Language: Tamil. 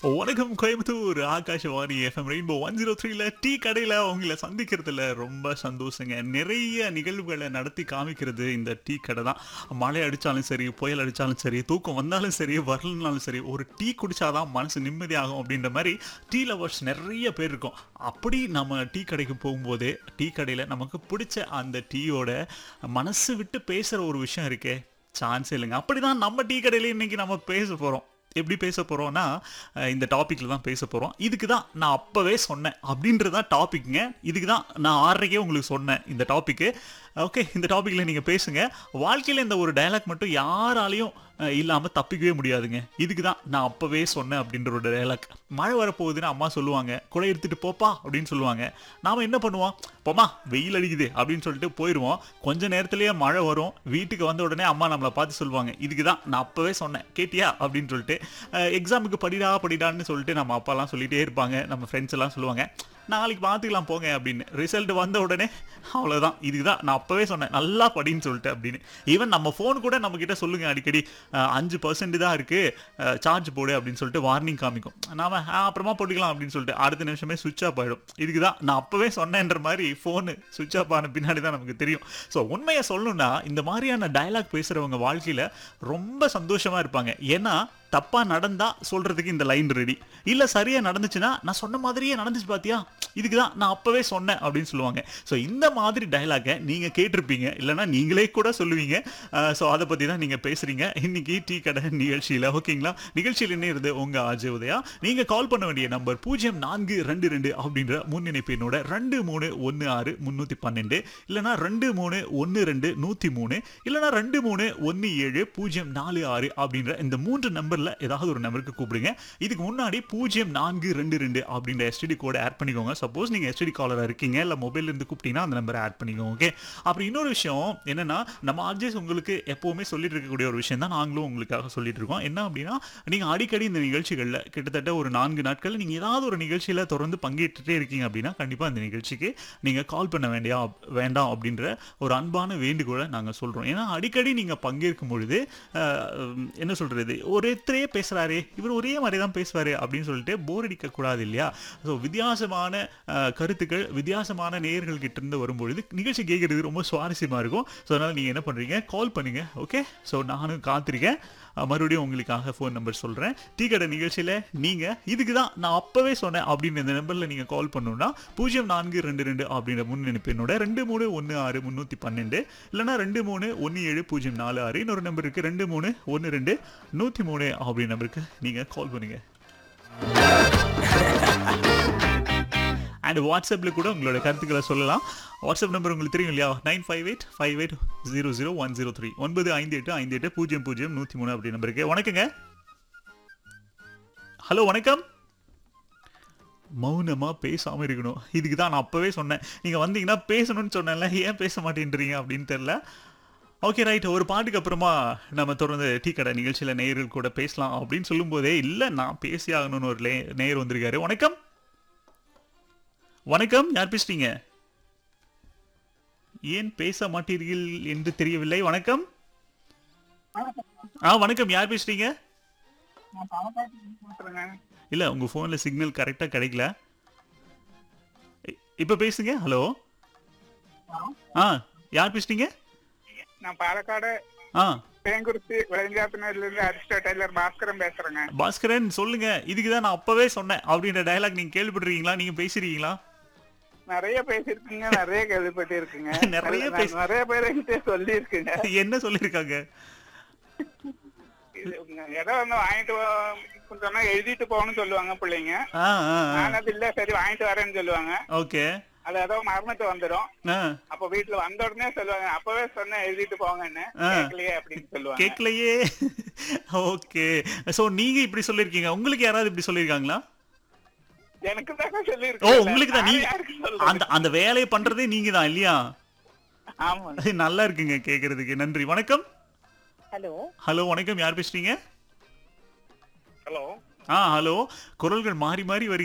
வணக்கம் Coimbatore Akashvani FM rainbow one zero த்ரீல டீ கடையில் உங்களை சந்திக்கிறதுல ரொம்ப சந்தோஷங்க நிறைய நிகழ்வுகளை நடத்தி காமிக்கிறது இந்த டீ கடை தான் மழை அடித்தாலும் சரி புயல் அடித்தாலும் சரி தூக்கம் வந்தாலும் சரி வரலனாலும் சரி ஒரு டீ குடிச்சாதான் மனசு நிம்மதியாகும் அப்படின்ற மாதிரி டீ லவர்ஸ் நிறைய பேர் இருக்கும் அப்படி நம்ம டீ கடைக்கு போகும்போது டீ கடையில் நமக்கு பிடிச்ச அந்த டீயோட மனசு விட்டு பேசுகிற ஒரு விஷயம் இருக்கே சான்ஸே இல்லைங்க அப்படிதான் நம்ம டீ கடையில இன்னைக்கு நம்ம பேச போகிறோம் எப்படி பேச போகிறோம்னா இந்த டாப்பிக்கில் தான் பேச போகிறோம் இதுக்கு தான் நான் அப்போவே சொன்னேன் அப்படின்றது தான் டாபிக்ங்க இதுக்கு தான் நான் ஆறரைக்கே உங்களுக்கு சொன்னேன் இந்த டாப்பிக்கு ஓகே இந்த டாப்பிக்கில் நீங்கள் பேசுங்க வாழ்க்கையில் இந்த ஒரு டயலாக் மட்டும் யாராலையும் இல்லாமல் தப்பிக்கவே முடியாதுங்க இதுக்கு தான் நான் அப்போவே சொன்னேன் அப்படின்ற ஒரு டயலாக் மழை வரப்போகுதுன்னு அம்மா சொல்லுவாங்க குடை எடுத்துட்டு போப்பா அப்படின்னு சொல்லுவாங்க நாம் என்ன பண்ணுவோம் போமா வெயில் அடிக்குது அப்படின்னு சொல்லிட்டு போயிடுவோம் கொஞ்ச நேரத்துலேயே மழை வரும் வீட்டுக்கு வந்த உடனே அம்மா நம்மளை பார்த்து சொல்லுவாங்க இதுக்கு தான் நான் அப்போவே சொன்னேன் கேட்டியா அப்படின்னு சொல்லிட்டு எக்ஸாமுக்கு படிடா படிடான்னு சொல்லிட்டு நம்ம அப்பாலாம் சொல்லிகிட்டே இருப்பாங்க நம்ம ஃப்ரெண்ட்ஸ் எல்லாம் சொல்லுவாங்க நாளைக்கு பார்த்துக்கலாம் போங்க அப்படின்னு ரிசல்ட் வந்த உடனே அவ்வளோதான் இதுக்கு தான் நான் அப்போவே சொன்னேன் நல்லா படின்னு சொல்லிட்டு அப்படின்னு ஈவன் நம்ம ஃபோன் கூட நம்மக்கிட்ட சொல்லுங்க அடிக்கடி அஞ்சு பர்சன்ட் தான் இருக்குது சார்ஜ் போடு அப்படின்னு சொல்லிட்டு வார்னிங் காமிக்கும் நாம அப்புறமா போட்டுக்கலாம் அப்படின்னு சொல்லிட்டு அடுத்த நிமிஷமே சுவிட்ச் ஆஃப் ஆகிடும் இதுக்கு தான் நான் அப்போவே சொன்னேன்ற மாதிரி ஃபோனு சுவிட்ச் ஆஃப் ஆன பின்னாடி தான் நமக்கு தெரியும் ஸோ உண்மையை சொல்லணும்னா இந்த மாதிரியான டயலாக் பேசுகிறவங்க வாழ்க்கையில் ரொம்ப சந்தோஷமாக இருப்பாங்க ஏன்னா தப்பாக நடந்தா சொல்கிறதுக்கு இந்த லைன் ரெடி இல்லை சரியாக நடந்துச்சுன்னா நான் சொன்ன மாதிரியே நடந்துச்சு பார்த்தியா இதுக்கு தான் நான் அப்போவே சொன்னேன் அப்படின்னு சொல்லுவாங்க ஸோ இந்த மாதிரி டைலாகை நீங்கள் கேட்டிருப்பீங்க இல்லைனா நீங்களே கூட சொல்லுவீங்க ஸோ அதை பற்றி தான் நீங்கள் பேசுகிறீங்க இன்னைக்கு டீ கடை நிகழ்ச்சியில் ஓகேங்களா நிகழ்ச்சியில் என்ன இருந்து உங்கள் அஜய் உதயா நீங்கள் கால் பண்ண வேண்டிய நம்பர் பூஜ்ஜியம் நான்கு ரெண்டு ரெண்டு அப்படின்ற முன்னிணைப்பு என்னோட ரெண்டு மூணு ஒன்று ஆறு முந்நூற்றி பன்னெண்டு இல்லைனா ரெண்டு மூணு ஒன்று ரெண்டு நூற்றி மூணு இல்லைனா ரெண்டு மூணு ஒன்று ஏழு பூஜ்ஜியம் நாலு ஆறு அப்படின்ற இந்த மூன்று நம்பர் நம்பரில் ஏதாவது ஒரு நம்பருக்கு கூப்பிடுங்க இதுக்கு முன்னாடி பூஜ்ஜியம் நான்கு ரெண்டு ரெண்டு அப்படின்ற எஸ்டிடி கோடை ஆட் பண்ணிக்கோங்க சப்போஸ் நீங்கள் எஸ்டிடி காலராக இருக்கீங்க இல்லை மொபைல்லேருந்து கூப்பிட்டீங்கன்னா அந்த நம்பரை ஆட் பண்ணிக்கோங்க ஓகே அப்புறம் இன்னொரு விஷயம் என்னன்னா நம்ம ஆர்ஜேஸ் உங்களுக்கு எப்போவுமே சொல்லிட்டு இருக்கக்கூடிய ஒரு விஷயம் தான் நாங்களும் உங்களுக்காக சொல்லிட்டு இருக்கோம் என்ன அப்படின்னா நீங்கள் அடிக்கடி இந்த நிகழ்ச்சிகளில் கிட்டத்தட்ட ஒரு நான்கு நாட்கள் நீங்கள் ஏதாவது ஒரு நிகழ்ச்சியில் தொடர்ந்து பங்கேற்றுட்டே இருக்கீங்க அப்படின்னா கண்டிப்பாக இந்த நிகழ்ச்சிக்கு நீங்கள் கால் பண்ண வேண்டியா வேண்டாம் அப்படின்ற ஒரு அன்பான வேண்டுகோளை நாங்கள் சொல்கிறோம் ஏன்னா அடிக்கடி நீங்கள் பங்கேற்கும் பொழுது என்ன சொல்கிறது ஒரே ஒருத்தரே பேசுகிறாரு இவர் ஒரே மாதிரி தான் பேசுவார் அப்படின்னு சொல்லிட்டு போர் அடிக்கக்கூடாது இல்லையா ஸோ வித்தியாசமான கருத்துக்கள் வித்தியாசமான நேயர்கள் கிட்ட இருந்து வரும்பொழுது நிகழ்ச்சி கேட்குறது ரொம்ப சுவாரஸ்யமாக இருக்கும் ஸோ அதனால் நீங்கள் என்ன பண்ணுறீங்க கால் பண்ணுங்கள் ஓகே ஸோ நானும் காத்திருக்கேன் மறுபடியும் உங்களுக்காக ஃபோன் நம்பர் சொல்கிறேன் டீ கடை நிகழ்ச்சியில் நீங்கள் இதுக்கு தான் நான் அப்போவே சொன்னேன் அப்படின்னு இந்த நம்பரில் நீங்கள் கால் பண்ணணும்னா பூஜ்ஜியம் நான்கு ரெண்டு ரெண்டு அப்படின்ற முன்னிணைப்பு என்னோட ரெண்டு மூணு ஒன்று ஆறு முந்நூற்றி பன்னெண்டு இல்லைனா ரெண்டு மூணு ஒன்று ஏழு பூஜ்ஜியம் நாலு ஆறு இன்னொரு நம்பர் இருக்குது ரெண்டு மூணு ஒன்று ரெண்டு நூற்றி மூணு அப்படி நம்பருக்கு நீங்கள் கால் பண்ணுங்க அண்ட் வாட்ஸ்அப்பில் கூட உங்களோட கருத்துக்களை சொல்லலாம் வாட்ஸ்அப் நம்பர் உங்களுக்கு தெரியும் இல்லையா nine five eight five eight zero zero one zero three ஒன்பது ஐந்து எட்டு ஐந்து எட்டு பூஜ்ஜியம் பூஜ்ஜியம் நூற்றி மூணு அப்படி நம்பருக்கு வணக்கங்க ஹலோ வணக்கம் மௌனமாக பேசாமல் இருக்கணும் இதுக்கு தான் நான் அப்போவே சொன்னேன் நீங்கள் வந்தீங்கன்னா பேசணும்னு சொன்னேன்ல ஏன் பேச மாட்டேன்றீங்க அப்படின்னு தெரில ஓகே ரைட் ஒரு பாட்டுக்கு அப்புறமா நம்ம தொடர்ந்து டீ கடை நிகழ்ச்சியில் நேயர்கள் கூட பேசலாம் அப்படின்னு சொல்லும்போதே இல்லை நான் பேசி ஆகணும்னு ஒரு லே நேயர் வந்திருக்காரு வணக்கம் வணக்கம் யார் பேசுறீங்க ஏன் பேச மாட்டீர்கள் என்று தெரியவில்லை வணக்கம் ஆ வணக்கம் யார் பேசுறீங்க இல்ல உங்க போன்ல சிக்னல் கரெக்டா கிடைக்கல இப்ப பேசுங்க ஹலோ ஆ யார் பேசுறீங்க நான் பாலக்காடு ஆ பேங்குறிச்சி வெளஞ்சாப்பினர்ல இருந்து அரிஸ்டோ டெய்லர் பாஸ்கரன் பேசுறேங்க பாஸ்கரன் சொல்லுங்க இதுக்கு தான் நான் அப்பவே சொன்னேன் அப்படின்ற டயலாக் நீங்க கேள்விப்பட்டிருக்கீங்களா நீங்க பேசுறீங்களா நிறைய பேசிருக்கீங்க நிறைய கேள்விப்பட்டு இருக்குங்க நிறைய நான் பேசி- நிறைய பேர் என்கிட்ட சொல்லி இருக்குங்க என்ன சொல்லிருக்காங்க ஏதோ வந்து வாங்கிட்டு வா- சொன்னா எழுதிட்டு போகணும்னு சொல்லுவாங்க பிள்ளைங்க ஆ ஆ நான் அது இல்ல சரி வாங்கிட்டு வரேன்னு சொல்லுவாங்க ஓகே அது ஏதோ மறந்துட்டு வந்துடும் ஆ அப்ப வீட்டுல வந்த உடனே சொல்லுவாங்க அப்பவே சொன்னேன் எழுதிட்டு போங்கன்னு ஆ. கேட்கலையே அப்படின்னு சொல்லுவாங்க கேட்கலையே ஓகே சோ நீங்க இப்படி சொல்லிருக்கீங்க உங்களுக்கு யாராவது இப்படி சொல்லிருக்காங்களா எனக்கு தான் சொல்லி ஓ உங்களுக்கு தான் நீங்க யாருக்கு அந்த சொல்றது அந்த வேலையை பண்றதே நீங்க தான் இல்லையா ஆமா நல்லா இருக்குங்க கேக்குறதுக்கு நன்றி வணக்கம் ஹலோ ஹலோ வணக்கம் யார் பேசுறீங்க ஹலோ ஆ ஹலோ குரல்கள் மாறி மாறி வருகிறது